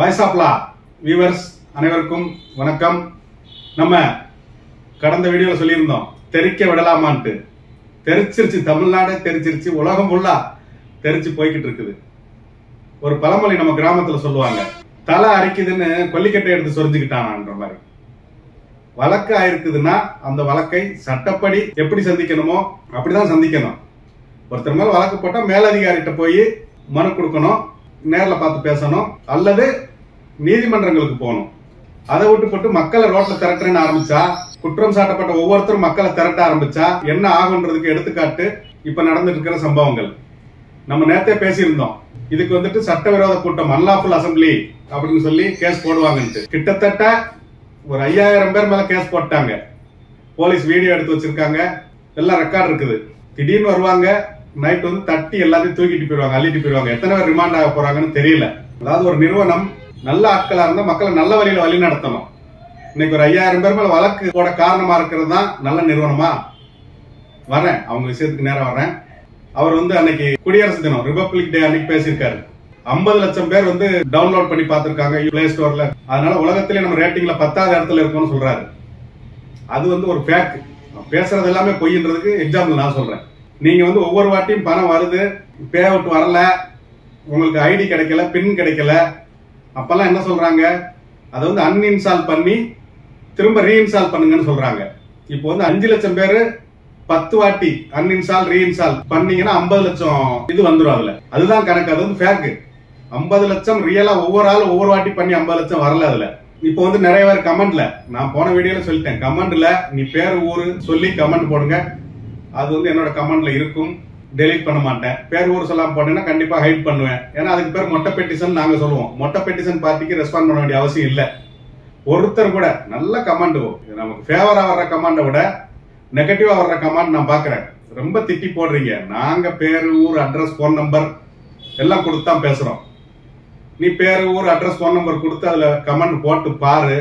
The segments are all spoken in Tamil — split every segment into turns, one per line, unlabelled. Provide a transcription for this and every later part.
வாய்ஸ் ஆஃப் லா வியூவர்ஸ் அனைவருக்கும் வணக்கம் நம்ம கடந்த வீடியோல சொல்லியிருந்தோம் தெரிக்க விடலாமான்ட்டு தெரிச்சிருச்சு தமிழ்நாடே தெரிச்சிருச்சு உலகம் ஃபுல்லா தெரிச்சு போய்கிட்டு இருக்குது ஒரு பழமொழி நம்ம கிராமத்துல சொல்லுவாங்க தலை அரிக்குதுன்னு கொல்லிக்கட்டை எடுத்து சொரிஞ்சுக்கிட்டானான்ற மாதிரி வழக்கு ஆயிருக்குதுன்னா அந்த வழக்கை சட்டப்படி எப்படி சந்திக்கணுமோ அப்படிதான் சந்திக்கணும் ஒருத்தர் மேல வழக்கு போட்டா மேலதிகாரிகிட்ட போய் மனு கொடுக்கணும் நேர்ல பார்த்து பேசணும் அல்லது நீதிமன்றங்களுக்கு போகணும் அதை விட்டு போட்டு மக்களை ரோட்ல திரட்டுறேன்னு ஆரம்பிச்சா குற்றம் சாட்டப்பட்ட ஒவ்வொருத்தரும் மக்களை திரட்ட ஆரம்பிச்சா என்ன ஆகுன்றதுக்கு எடுத்துக்காட்டு இப்ப நடந்துட்டு இருக்கிற சம்பவங்கள் நம்ம நேத்தே பேசியிருந்தோம் இதுக்கு வந்துட்டு சட்டவிரோத கூட்டம் அன்லாஃபுல் அசம்பிளி அப்படின்னு சொல்லி கேஸ் போடுவாங்கன்ட்டு கிட்டத்தட்ட ஒரு ஐயாயிரம் பேர் மேல கேஸ் போட்டாங்க போலீஸ் வீடியோ எடுத்து வச்சிருக்காங்க எல்லாம் ரெக்கார்ட் இருக்குது திடீர்னு வருவாங்க நைட் வந்து தட்டி எல்லாத்தையும் தூக்கிட்டு போயிருவாங்க அள்ளிட்டு போயிருவாங்க எத்தனை பேர் ரிமாண்ட் ஆக போறாங்கன்னு தெரியல அதாவது ஒரு நிறுவனம் நல்ல ஆட்களா இருந்தா மக்களை நல்ல வழியில வழி நடத்தணும் இன்னைக்கு ஒரு ஐயாயிரம் பேர் மேல வழக்கு போட காரணமா இருக்கிறது தான் நல்ல நிறுவனமா வரேன் அவங்க விஷயத்துக்கு நேரம் வரேன் அவர் வந்து அன்னைக்கு குடியரசு தினம் ரிபப்ளிக் டே அன்னைக்கு பேசியிருக்காரு 50 லட்சம் பேர் வந்து டவுன்லோட் பண்ணி பார்த்திருக்காங்க பிளே ஸ்டோர்ல அதனால உலகத்திலே நம்ம ரேட்டிங்ல பத்தாவது இடத்துல இருக்கோம்னு சொல்றாரு அது வந்து ஒரு ஃபேக் பேசுறது எல்லாமே பொய்ன்றதுக்கு எக்ஸாம்பிள் நான் சொல்றேன் நீங்க வந்து ஒவ்வொரு வாட்டியும் பணம் வருது பே அவுட் வரல உங்களுக்கு ஐடி கிடைக்கல பின் கிடைக்கல அப்பெல்லாம் என்ன சொல்றாங்க அதை வந்து அன்இன்ஸ்டால் பண்ணி திரும்ப ரீஇன்ஸ்டால் பண்ணுங்கன்னு சொல்றாங்க இப்போ வந்து அஞ்சு லட்சம் பேரு பத்து வாட்டி அன்இன்ஸ்டால் ரீஇன்ஸ்டால் பண்ணீங்கன்னா ஐம்பது லட்சம் இது வந்துடும் அதுல அதுதான் கணக்கு அது வந்து ஃபேக் ஐம்பது லட்சம் ரியலா ஒவ்வொரு ஆளும் ஒவ்வொரு வாட்டி பண்ணி ஐம்பது லட்சம் வரல அதுல இப்போ வந்து நிறைய பேர் கமெண்ட்ல நான் போன வீடியோல சொல்லிட்டேன் கமெண்ட்ல நீ பேர் ஊரு சொல்லி கமெண்ட் போடுங்க அது வந்து என்னோட கமெண்ட்ல இருக்கும் டெலீட் பண்ண மாட்டேன் பேர் ஊர் சொல்லாம போட்டேன்னா கண்டிப்பா ஹைட் பண்ணுவேன் ஏன்னா அதுக்கு பேர் மொட்டை பெட்டிஷன் நாங்க சொல்லுவோம் மொட்டை பெட்டிஷன் பார்ட்டிக்கு ரெஸ்பாண்ட் பண்ண வேண்டிய அவசியம் இல்ல ஒருத்தர் கூட நல்ல கமெண்ட் நமக்கு ஃபேவரா வர்ற கமெண்டை விட நெகட்டிவா வர்ற கமெண்ட் நான் பாக்குறேன் ரொம்ப திட்டி போடுறீங்க நாங்க பேரு ஊர் அட்ரஸ் போன் நம்பர் எல்லாம் கொடுத்து தான் பேசுறோம் நீ பேரு ஊர் அட்ரஸ் போன் நம்பர் கொடுத்து அதுல கமெண்ட் போட்டு பாரு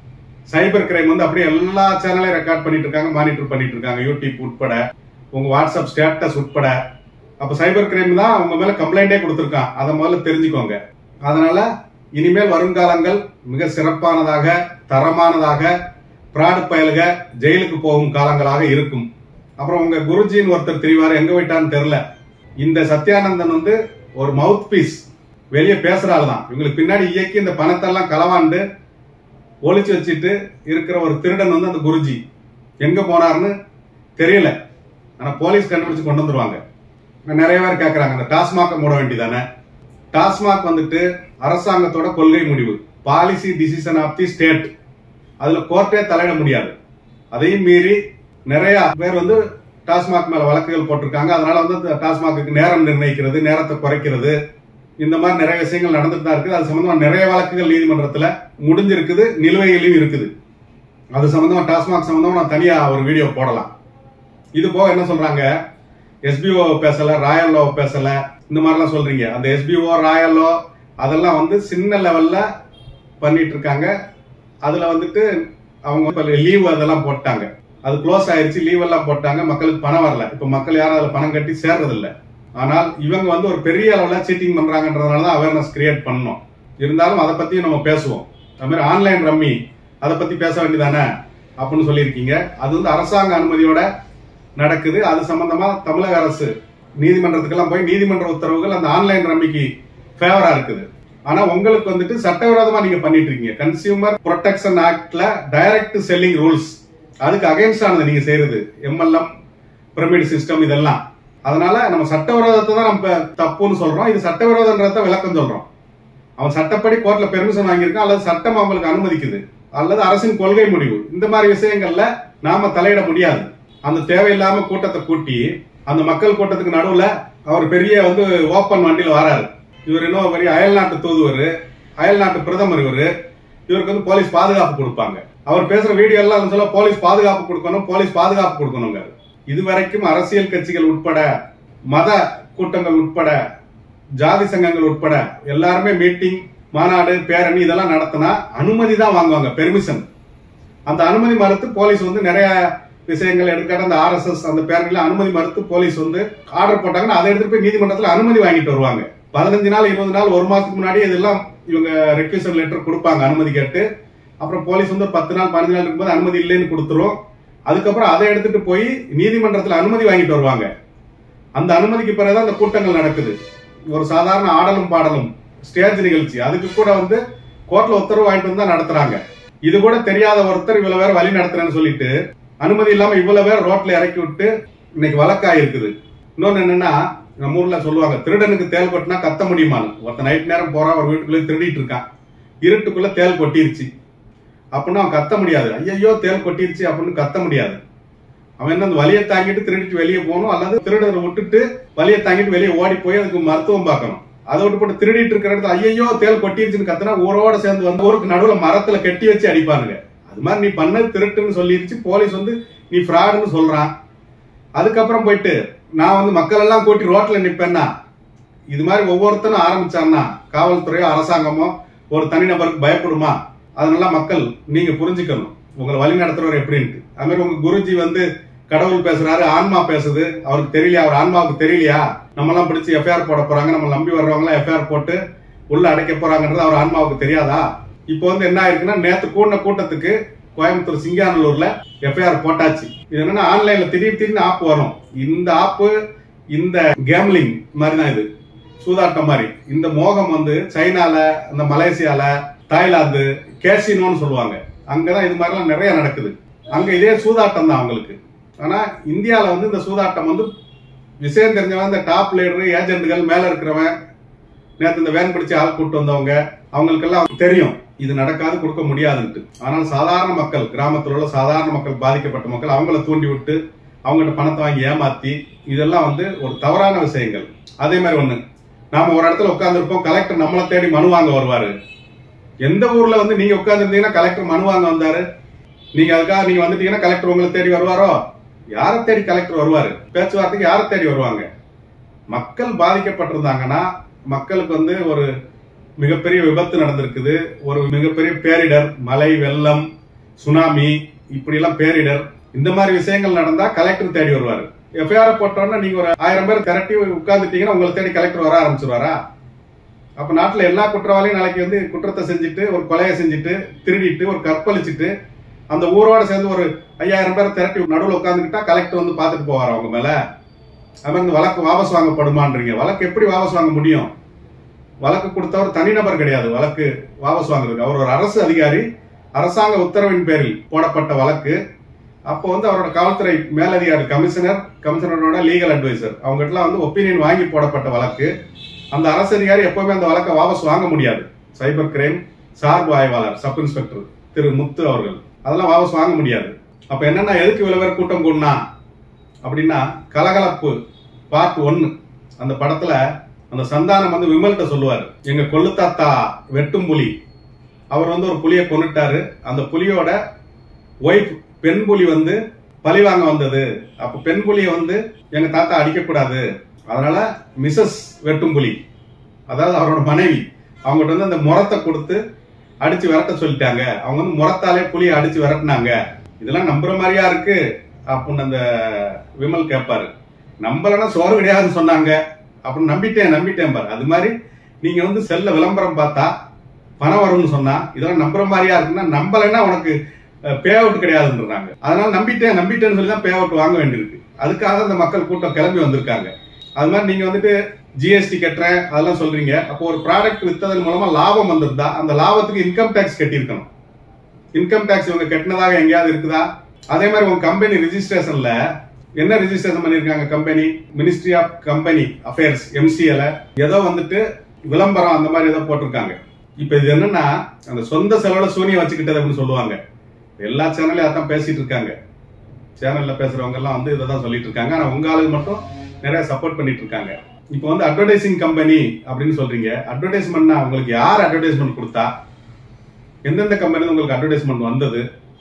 சைபர் கிரைம் வந்து அப்படியே எல்லா சேனலையும் ரெக்கார்ட் பண்ணிட்டு இருக்காங்க மானிட்டர் பண்ணிட்டு இருக்காங்க யூடியூப் உட்பட உங்க வாட்ஸ்அப் ஸ்டேட்டஸ் உட்பட அப்ப சைபர் கிரைம் தான் உங்க மேல கம்ப்ளைண்டே கொடுத்துருக்கான் அதை முதல்ல தெரிஞ்சுக்கோங்க அதனால இனிமேல் வருங்காலங்கள் மிக சிறப்பானதாக தரமானதாக பிராடு பயலுக ஜெயிலுக்கு போகும் காலங்களாக இருக்கும் அப்புறம் உங்க குருஜின்னு ஒருத்தர் தெரிவாரு எங்க போயிட்டான்னு தெரியல இந்த சத்யானந்தன் வந்து ஒரு மவுத் பீஸ் வெளியே பேசுற ஆள் தான் இவங்களுக்கு பின்னாடி இயக்கி இந்த பணத்தை எல்லாம் களவாண்டு ஒளிச்சு வச்சுட்டு இருக்கிற ஒரு திருடன் வந்து அந்த குருஜி எங்க போனாருன்னு தெரியல ஆனா போலீஸ் கண்டுபிடிச்சு கொண்டு வந்துருவாங்க நிறைய பேர் கேக்குறாங்க இந்த டாஸ்மாக் மூட வேண்டியதானே டாஸ்மாக் வந்துட்டு அரசாங்கத்தோட கொள்கை முடிவு policy decision of the state அதுல கோர்ட்டே தலையிட முடியாது அதையும் மீறி நிறைய பேர் வந்து டாஸ்மாக் மேல வழக்குகள் போட்டிருக்காங்க அதனால வந்து டாஸ்மாக்கு நேரம் நிர்ணயிக்கிறது நேரத்தை குறைக்கிறது இந்த மாதிரி நிறைய விஷயங்கள் நடந்துட்டு தான் இருக்குது அது சம்பந்தமா நிறைய வழக்குகள் நீதிமன்றத்துல முடிஞ்சிருக்குது நிலுவையிலும் இருக்குது அது சம்பந்தமா டாஸ்மாக் சம்பந்தமா நான் தனியா ஒரு வீடியோ போடலாம் இது போக என்ன சொல்றாங்க எஸ்பிஓ பேசல ராயல் லோ பேசல இந்த மாதிரிலாம் சொல்றீங்க அந்த எஸ்பிஓ ராயல் லோ அதெல்லாம் வந்து சின்ன லெவல்ல பண்ணிட்டு இருக்காங்க அதுல வந்துட்டு அவங்க இப்ப லீவ் அதெல்லாம் போட்டாங்க அது க்ளோஸ் ஆயிருச்சு லீவ் எல்லாம் போட்டாங்க மக்களுக்கு பணம் வரல இப்ப மக்கள் யாரும் அதுல பணம் கட்டி சேர்றது இல்ல ஆனால் இவங்க வந்து ஒரு பெரிய அளவுல சீட்டிங் பண்றாங்கன்றதுனால தான் அவேர்னஸ் கிரியேட் பண்ணணும் இருந்தாலும் அதை பத்தியும் நம்ம பேசுவோம் அது மாதிரி ஆன்லைன் ரம்மி அதை பத்தி பேச வேண்டியதானே அப்படின்னு சொல்லியிருக்கீங்க அது வந்து அரசாங்க அனுமதியோட நடக்குது அது சம்பந்தமா தமிழக அரசு நீதிமன்றத்துக்கெல்லாம் போய் நீதிமன்ற உத்தரவுகள் அந்த ஆன்லைன் ரம்மிக்கு ஃபேவரா இருக்குது ஆனா உங்களுக்கு வந்துட்டு சட்டவிரோதமா நீங்க பண்ணிட்டு இருக்கீங்க கன்சியூமர் ப்ரொடெக்ஷன் ஆக்ட்ல டைரக்ட் செல்லிங் ரூல்ஸ் அதுக்கு அகைன்ஸ்ட் ஆனது நீங்க செய்யறது எம்எல்எம் பிரமிட் சிஸ்டம் இதெல்லாம் அதனால நம்ம சட்டவிரோதத்தை தான் நம்ம தப்புன்னு சொல்றோம் இது சட்டவிரோதன்றத விளக்கம் சொல்றோம் அவன் சட்டப்படி கோர்ட்ல பெர்மிஷன் வாங்கியிருக்கான் அல்லது சட்டம் அவங்களுக்கு அனுமதிக்குது அல்லது அரசின் கொள்கை முடிவு இந்த மாதிரி விஷயங்கள்ல நாம தலையிட முடியாது அந்த தேவையில்லாம கூட்டத்தை கூட்டி அந்த மக்கள் கூட்டத்துக்கு நடுவுல அவர் பெரிய வந்து ஓப்பன் வண்டியில வராரு இவர் இன்னும் பெரிய அயல் நாட்டு தூதுவர் அயல் நாட்டு பிரதமர் இவரு இவருக்கு வந்து போலீஸ் பாதுகாப்பு கொடுப்பாங்க அவர் பேசுற வீடியோ எல்லாம் சொல்ல போலீஸ் பாதுகாப்பு கொடுக்கணும் போலீஸ் பாதுகாப்பு கொடுக்கணுங்க இது வரைக்கும் அரசியல் கட்சிகள் உட்பட மத கூட்டங்கள் உட்பட ஜாதி சங்கங்கள் உட்பட எல்லாருமே மீட்டிங் மாநாடு பேரணி இதெல்லாம் நடத்தினா அனுமதி தான் வாங்குவாங்க பெர்மிஷன் அந்த அனுமதி மறுத்து போலீஸ் வந்து நிறைய விஷயங்கள் எடுக்காட்ட அந்த ஆர்எஸ்எஸ் அந்த பேரணியில அனுமதி மறுத்து போலீஸ் வந்து ஆர்டர் போட்டாங்கன்னா அதை எடுத்துட்டு போய் நீதிமன்றத்தில் அனுமதி வாங்கிட்டு வருவாங்க பதினஞ்சு நாள் இருபது நாள் ஒரு மாசத்துக்கு முன்னாடி இதெல்லாம் இவங்க ரெக்யூசல் லெட்டர் கொடுப்பாங்க அனுமதி கேட்டு அப்புறம் போலீஸ் வந்து ஒரு பத்து நாள் பதினஞ்சு நாள் இருக்கும்போது அனுமதி இல்லைன்னு கொடுத்துரும் அதுக்கப்புறம் அதை எடுத்துட்டு போய் நீதிமன்றத்தில் அனுமதி வாங்கிட்டு வருவாங்க அந்த அனுமதிக்கு பிறகுதான் அந்த கூட்டங்கள் நடக்குது ஒரு சாதாரண ஆடலும் பாடலும் ஸ்டேஜ் நிகழ்ச்சி அதுக்கு கூட வந்து கோர்ட்ல உத்தரவு வாங்கிட்டு வந்து தான் நடத்துறாங்க இது கூட தெரியாத ஒருத்தர் இவ்வளவு பேர் வழி நடத்துறேன்னு சொல்லிட்டு அனுமதி இல்லாம இவ்வளவு பேர் ரோட்ல இறக்கி விட்டு இன்னைக்கு வழக்காயிருக்குது இன்னொன்னு என்னன்னா நம்ம ஊர்ல சொல்லுவாங்க திருடனுக்கு தேல் கொட்டினா கத்த முடியுமான்னு ஒருத்த நைட் நேரம் போறான் ஒரு வீட்டுக்குள்ள திருடிட்டு இருக்கான் இருட்டுக்குள்ள தேல் கொட்டிருச்சு அப்படின்னா அவன் கத்த முடியாது ஐயையோ தேல் கொட்டிருச்சு அப்படின்னு கத்த முடியாது அவன் என்ன அந்த வலியை தாங்கிட்டு திருடிட்டு வெளியே போகணும் அல்லது திருடரை விட்டுட்டு வலியை தாங்கிட்டு வெளியே ஓடி போய் அதுக்கு மருத்துவம் பார்க்கணும் அதை விட்டு போட்டு திருடிட்டு இருக்கிற இடத்துல ஐயையோ தேல் கொட்டிருச்சுன்னு கத்துனா ஊரோட சேர்ந்து வந்து ஊருக்கு நடுவுல மரத்துல கட்டி வச்சு அடிப்பானுங்க அது மாதிரி நீ பண்ணது திருட்டுன்னு சொல்லிருச்சு போலீஸ் வந்து நீ ஃப்ராடுன்னு சொல்றான் அதுக்கப்புறம் போயிட்டு நான் வந்து மக்கள் எல்லாம் கூட்டி ரோட்ல நிப்பேன்னா இது மாதிரி ஒவ்வொருத்தனும் ஆரம்பிச்சான்னா காவல்துறையோ அரசாங்கமோ ஒரு தனிநபருக்கு பயப்படுமா அதனால மக்கள் நீங்க புரிஞ்சுக்கணும் உங்களை வழி நடத்துறவர் எப்படின்ட்டு அது மாதிரி உங்க குருஜி வந்து கடவுள் பேசுறாரு ஆன்மா பேசுது அவருக்கு தெரியலையா அவர் ஆன்மாவுக்கு தெரியலையா நம்ம எல்லாம் பிடிச்சி எஃப்ஐஆர் போட போறாங்க நம்ம நம்பி வர்றவங்க எல்லாம் எஃப்ஐஆர் போட்டு உள்ள அடைக்க போறாங்கன்றது அவர் ஆன்மாவுக்கு தெரியாதா இப்போ வந்து என்ன ஆயிருக்குன்னா நேத்து கூடின கூட்டத்துக்கு கோயம்புத்தூர் சிங்கானல்லூர்ல எஃப்ஐஆர் போட்டாச்சு இது என்னன்னா ஆன்லைன்ல திடீர் திடீர்னு ஆப் வரும் இந்த ஆப்பு இந்த கேம்லிங் மாதிரி தான் இது சூதாட்டம் மாதிரி இந்த மோகம் வந்து சைனால இந்த மலேசியால தாய்லாந்து கேசினோன்னு சொல்லுவாங்க அங்கதான் இது மாதிரிலாம் நிறைய நடக்குது அங்க இதே சூதாட்டம் தான் அவங்களுக்கு ஆனா இந்தியால வந்து இந்த சூதாட்டம் வந்து விஷயம் தெரிஞ்சவன் இந்த டாப் லீடர் ஏஜென்ட்கள் மேல இருக்கிறவன் நேத்து இந்த வேன் பிடிச்சு ஆள் கூட்டு வந்தவங்க அவங்களுக்கெல்லாம் தெரியும் இது நடக்காது கொடுக்க முடியாதுன்ட்டு ஆனால் சாதாரண மக்கள் கிராமத்துல உள்ள சாதாரண மக்கள் பாதிக்கப்பட்ட மக்கள் அவங்கள தூண்டி விட்டு அவங்ககிட்ட பணத்தை வாங்கி ஏமாத்தி இதெல்லாம் வந்து ஒரு தவறான விஷயங்கள் அதே மாதிரி ஒண்ணு நாம ஒரு இடத்துல உட்கார்ந்துருப்போம் கலெக்டர் நம்மளை தேடி மனு வாங்க வருவாரு எந்த ஊர்ல வந்து நீங்க உட்கார்ந்துருந்தீங்கன்னா கலெக்டர் மனு வாங்க வந்தாரு நீங்க அதுக்காக நீங்க வந்துட்டீங்கன்னா கலெக்டர் உங்களை தேடி வருவாரோ யாரை தேடி கலெக்டர் வருவாரு பேச்சுவார்த்தைக்கு யாரை தேடி வருவாங்க மக்கள் பாதிக்கப்பட்டிருந்தாங்கன்னா மக்களுக்கு வந்து ஒரு மிகப்பெரிய விபத்து நடந்திருக்குது ஒரு மிகப்பெரிய பேரிடர் மழை வெள்ளம் சுனாமி இப்படி எல்லாம் பேரிடர் இந்த மாதிரி விஷயங்கள் நடந்தா கலெக்டர் தேடி வருவாரு எஃப்ஐஆர் போட்டோன்னா நீங்க ஒரு ஆயிரம் பேர் திரட்டி உட்கார்ந்துட்டீங்கன்னா உங்களை தேடி கலெக்டர் வர ஆரம்பிச்சிருவாரா அப்ப நாட்டுல எல்லா குற்றவாளியும் நாளைக்கு வந்து குற்றத்தை செஞ்சுட்டு ஒரு கொலையை செஞ்சுட்டு திருடிட்டு ஒரு கற்பழிச்சிட்டு அந்த ஊரோட சேர்ந்து ஒரு ஐயாயிரம் பேரை திரட்டி நடுவில் உட்காந்துக்கிட்டா கலெக்டர் வந்து பார்த்துட்டு போவார் அவங்க மேல அது மாதிரி இந்த வழக்கு வாபஸ் வாங்கப்படுமான்றீங்க வழக்கு எப்படி வாபஸ் வாங்க முடியும் வழக்கு கொடுத்தவர் தனிநபர் கிடையாது வழக்கு வாபஸ் வாங்குறதுக்கு அவர் ஒரு அரசு அதிகாரி அரசாங்க உத்தரவின் பேரில் போடப்பட்ட வழக்கு அப்போ வந்து அவரோட காவல்துறை மேலதிகாரி கமிஷனர் கமிஷனரோட லீகல் அட்வைசர் அவங்ககிட்டலாம் வந்து ஒப்பீனியன் வாங்கி போடப்பட்ட வழக்கு அந்த அரசு அதிகாரி எப்பவுமே அந்த வழக்கை வாபஸ் வாங்க முடியாது சைபர் கிரைம் சார்பு ஆய்வாளர் சப் இன்ஸ்பெக்டர் திரு முத்து அவர்கள் அதெல்லாம் வாபஸ் வாங்க முடியாது அப்ப என்னன்னா எதுக்கு இவ்வளவு பேர் கூட்டம் கூடனா அப்படின்னா கலகலப்பு பார்ட் ஒன்னு அந்த படத்துல அந்த சந்தானம் வந்து விமல்கிட்ட சொல்லுவாரு எங்க கொள்ளு தாத்தா வெட்டும் புலி அவர் வந்து ஒரு புலியை கொண்டுட்டாரு அந்த புலியோட ஒய்ஃப் பெண் புலி வந்து பழி வாங்க வந்தது அப்ப பெண் புலியை வந்து எங்க தாத்தா அடிக்கக்கூடாது அதனால மிஸ்ஸஸ் வெட்டும் புலி அதாவது அவரோட மனைவி அவங்ககிட்ட வந்து அந்த முறத்தை கொடுத்து அடிச்சு விரட்ட சொல்லிட்டாங்க அவங்க வந்து முறத்தாலே புலியை அடிச்சு விரட்டினாங்க இதெல்லாம் நம்புற மாதிரியா இருக்கு அப்படின்னு அந்த விமல் கேட்பாரு நம்பலன்னா சோறு கிடையாதுன்னு சொன்னாங்க அப்படின்னு நம்பிட்டேன் நம்பிட்டேன் பாரு அது மாதிரி நீங்க வந்து செல்ல விளம்பரம் பார்த்தா பணம் வரும்னு சொன்னா இதெல்லாம் நம்புற மாதிரியா இருக்குன்னா நம்பலைன்னா உனக்கு பே அவுட் கிடையாதுன்றாங்க அதனால நம்பிட்டேன் நம்பிட்டேன்னு சொல்லி தான் பே அவுட் வாங்க வேண்டியிருக்கு அதுக்காக அந்த மக்கள் கூட்டம் கிளம்பி வந்திருக்காங்க அது மாதிரி நீங்க வந்துட்டு ஜிஎஸ்டி கட்டுறேன் அதெல்லாம் சொல்றீங்க அப்போ ஒரு ப்ராடக்ட் வித்ததன் மூலமா லாபம் வந்திருந்தா அந்த லாபத்துக்கு இன்கம் டேக்ஸ் கட்டியிருக்கணும் இன்கம் டேக்ஸ் இவங்க கட்டினதாக எங்கேயாவது இருக்குதா அதே மாதிரி உங்க கம்பெனி ரிஜிஸ்ட்ரேஷன்ல என்ன ரிஜிஸ்ட்ரேஷன் பண்ணிருக்காங்க company ministry of company affairs எம்சிஎல ஏதோ வந்துட்டு விளம்பரம் அந்த மாதிரி ஏதோ போட்டிருக்காங்க இப்ப இது என்னன்னா அந்த சொந்த செலவுல சூனியம் வச்சுக்கிட்டது அப்படின்னு சொல்லுவாங்க எல்லா சேனல்லையும் அதான் பேசிட்டு இருக்காங்க சேனல்ல பேசுறவங்க எல்லாம் வந்து இதை தான் சொல்லிட்டு இருக்காங்க ஆனா உங்க ஆளுங்க மட்டும் நிறைய சப்போர்ட் பண்ணிட்டு இருக்காங்க இப்போ வந்து அட்வர்டைசிங் கம்பெனி அப்படின்னு சொல்றீங்க அட்வர்டைஸ்மெண்ட்னா உங்களுக்கு யார் அட்வர்டைஸ்மெண்ட் கொடுத்தா எந்தெந்த கம்பெனி உங்களுக்கு அட்வர்டைஸ்மெண்ட் வந்தது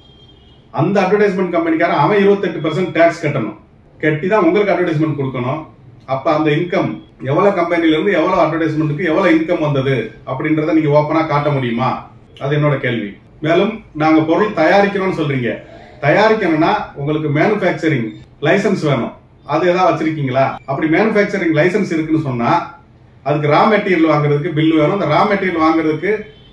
அந்த அட்வர்டைஸ்மெண்ட் கம்பெனிக்காரன் அவன் இருபத்தெட்டு பர்சன்ட் டேக்ஸ் கட்டணும் கட்டி தான் உங்களுக்கு அட்வர்டைஸ்மெண்ட் கொடுக்கணும் அப்ப அந்த இன்கம் எவ்வளவு கம்பெனில இருந்து எவ்வளவு அட்வர்டைஸ்மெண்ட்டுக்கு எவ்வளவு இன்கம் வந்தது அப்படின்றத நீங்க ஓப்பனா காட்ட முடியுமா அது என்னோட கேள்வி மேலும் நாங்க பொருள் தயாரிக்கிறோம்னு சொல்றீங்க தயாரிக்கணும்னா உங்களுக்கு மேனுஃபேக்சரிங் லைசன்ஸ் வேணும் அது ஏதாவது வச்சிருக்கீங்களா அப்படி மேனுஃபேக்சரிங் லைசன்ஸ் இருக்குன்னு சொன்னா அதுக்கு ரா மெட்டீரியல் வாங்குறதுக்கு பில் வேணும் அந்த ரா மெட்டீரியல் வாங்குறதுக்கு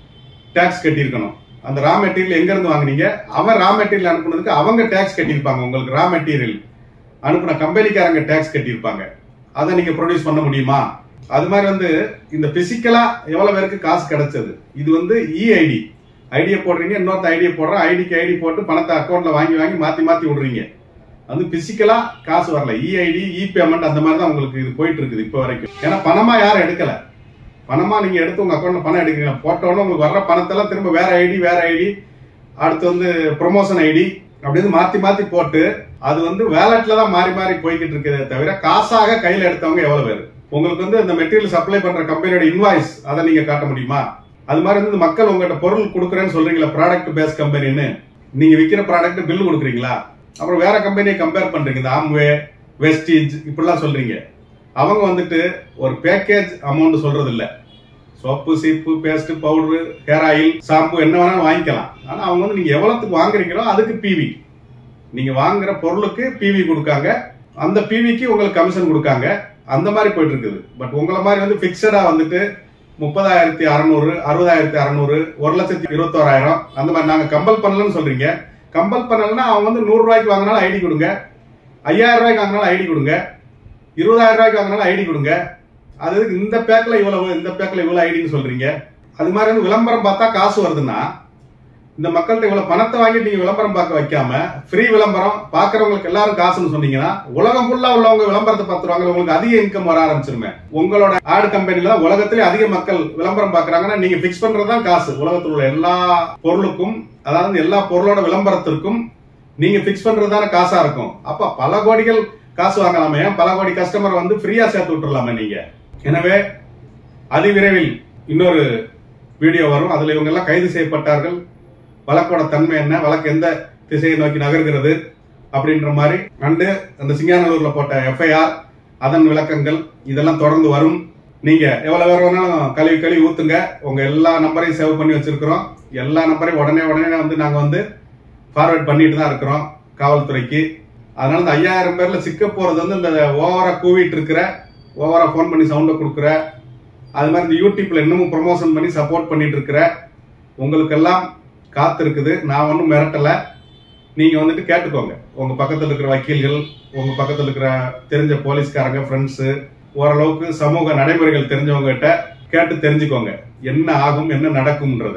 டேக்ஸ் கட்டியிருக்கணும் அந்த ரா மெட்டீரியல் எங்க இருந்து வாங்குனீங்க அவன் ரா மெட்டீரியல் அனுப்புனதுக்கு அவங்க டேக்ஸ் கட்டியிருப்பாங்க உங்களுக்கு ரா மெட்டீரியல் அனுப்புன கம்பெனிக்காரங்க டேக்ஸ் கட்டியிருப்பாங்க அதை நீங்க ப்ரொடியூஸ் பண்ண முடியுமா அது மாதிரி வந்து இந்த பிசிக்கலா எவ்வளவு பேருக்கு காசு கிடைச்சது இது வந்து இஐடி ஐடியை போடுறீங்க இன்னொருத்த ஐடியை போடுறோம் ஐடிக்கு ஐடி போட்டு பணத்தை அக்கௌண்ட்ல வாங்கி வாங்கி மாத்தி மாத்தி விடுறீங்க வந்து பிசிக்கலா காசு வரல இஐடி இ பேமெண்ட் அந்த மாதிரி தான் உங்களுக்கு இது போயிட்டு இருக்குது இப்போ வரைக்கும் ஏன்னா பணமா யாரும் எடுக்கல பணமா நீங்க எடுத்து உங்க அக்கௌண்ட்ல பணம் எடுக்கீங்க போட்ட உடனே உங்களுக்கு வர்ற பணத்தெல்லாம் திரும்ப வேற ஐடி வேற ஐடி அடுத்து வந்து ப்ரொமோஷன் ஐடி அப்படின்னு மாத்தி மாத்தி போட்டு அது வந்து வேலட்ல தான் மாறி மாறி போய்கிட்டு இருக்கதே தவிர காசாக கையில எடுத்தவங்க எவ்வளவு பேர் உங்களுக்கு வந்து இந்த மெட்டீரியல் சப்ளை பண்ற கம்பெனியோட இன்வாய்ஸ் அதை நீங்க காட்ட முடியுமா அது மாதிரி வந்து மக்கள் உங்ககிட்ட பொருள் கொடுக்குறேன்னு சொல்றீங்களா ப்ராடக்ட் பேஸ் கம்பெனின்னு நீங்க விற்கிற ப்ராடக்ட் பில் கொடுக்குறீங்களா அப்புறம் வேற கம்பெனியை கம்பேர் பண்றீங்க இந்த ஆம்வே வெஸ்டீஜ் இப்படிலாம் சொல்றீங்க அவங்க வந்துட்டு ஒரு பேக்கேஜ் அமௌண்ட் சொல்றது இல்ல சோப்பு சீப்பு paste powder hair oil shampoo என்ன வேணாலும் வாங்கிக்கலாம் ஆனா அவங்க வந்து நீங்க எவ்வளவுக்கு வாங்குறீங்களோ அதுக்கு பிவி நீங்க வாங்குற பொருளுக்கு பிவி கொடுக்காங்க அந்த பிவிக்கு உங்களுக்கு கமிஷன் கொடுக்காங்க அந்த மாதிரி போயிட்டு இருக்குது பட் உங்களை மாதிரி வந்து பிக்சடா வந்துட்டு முப்பதாயிரத்தி அறநூறு அறுபதாயிரத்தி அறநூறு ஒரு லட்சத்தி இருபத்தோராயிரம் அந்த மாதிரி நாங்க கம்பல் பண்ணலன்னு சொல்றீங்க கம்பல் பண்ணலன்னா அவங்க வந்து நூறு ரூபாய்க்கு வாங்கினாலும் ஐடி கொடுங்க ஐயாயிரம் ரூபாய்க்கு வாங்கினாலும் ஐடி கொடுங்க இருபதாயிரம் ரூபாய்க்கு வாங்கினாலும் ஐடி கொடுங்க அது எதுக்கு இந்த பேக்ல இவ்வளவு இந்த பேக்ல இவ்வளவு ஐடின்னு சொல்றீங்க அது மாதிரி வந்து விளம்பரம் பார்த்தா காசு வருதுன்னா இந்த மக்கள்கிட்ட இவ்வளவு பணத்தை வாங்கிட்டு நீங்க விளம்பரம் பார்க்க வைக்காம ஃப்ரீ விளம்பரம் பாக்குறவங்களுக்கு எல்லாரும் காசுன்னு சொன்னீங்கன்னா உலகம் ஃபுல்லா உள்ளவங்க விளம்பரத்தை பார்த்துருவாங்க உங்களுக்கு அதிக இன்கம் வர ஆரம்பிச்சிருமே உங்களோட ஆடு கம்பெனில உலகத்திலே அதிக மக்கள் விளம்பரம் பாக்குறாங்கன்னா நீங்க பிக்ஸ் பண்றதுதான் காசு உலகத்தில் உள்ள எல்லா பொருளுக்கும் அதாவது எல்லா பொருளோட விளம்பரத்திற்கும் நீங்க பிக்ஸ் பண்றதுதானே காசா இருக்கும் அப்ப பல கோடிகள் காசு வாங்கலாமே பல கோடி கஸ்டமர் வந்து ஃப்ரீயா சேர்த்து விட்டுறலாமே நீங்க எனவே அதிவிரைவில் இன்னொரு வீடியோ வரும் அதுல இவங்க எல்லாம் கைது செய்யப்பட்டார்கள் வழக்கோட தன்மை என்ன வழக்கு எந்த திசையை நோக்கி நகர்கிறது அப்படின்ற மாதிரி அண்டு அந்த சிங்காநல்லூர்ல போட்ட எஃப்ஐஆர் அதன் விளக்கங்கள் இதெல்லாம் தொடர்ந்து வரும் நீங்க எவ்வளவு பேர் வேணாலும் கழுவி கழுவி ஊத்துங்க உங்க எல்லா நம்பரையும் சேவ் பண்ணி வச்சிருக்கிறோம் எல்லா நம்பரையும் உடனே உடனே வந்து நாங்க வந்து ஃபார்வர்ட் பண்ணிட்டு தான் இருக்கிறோம் காவல்துறைக்கு அதனால இந்த ஐயாயிரம் பேர்ல சிக்க போறது வந்து இந்த ஓவரா கூவிட்டு இருக்கிற ஓவரா ஃபோன் பண்ணி சவுண்டை கொடுக்குற அது மாதிரி இந்த யூடியூப்ல இன்னமும் ப்ரொமோஷன் பண்ணி சப்போர்ட் பண்ணிட்டு இருக்கிற உங்களுக்கெல்லாம் காத்து இருக்குது நான் ஒன்றும் மிரட்டல நீங்க வந்துட்டு கேட்டுக்கோங்க உங்க பக்கத்துல இருக்கிற வக்கீல்கள் உங்க பக்கத்துல இருக்கிற தெரிஞ்ச போலீஸ்காரங்க ஃப்ரெண்ட்ஸ் ஓரளவுக்கு சமூக நடைமுறைகள் தெரிஞ்சவங்க கிட்ட கேட்டு தெரிஞ்சுக்கோங்க என்ன ஆகும் என்ன நடக்கும்ன்றத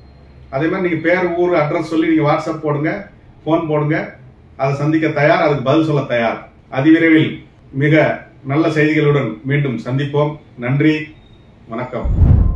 அதே மாதிரி நீங்க பேர் ஊர் அட்ரஸ் சொல்லி நீங்க வாட்ஸ்அப் போடுங்க ஃபோன் போடுங்க அதை சந்திக்க தயார் அதுக்கு பதில் சொல்ல தயார் அதிவிரைவில் மிக நல்ல செய்திகளுடன் மீண்டும் சந்திப்போம் நன்றி வணக்கம்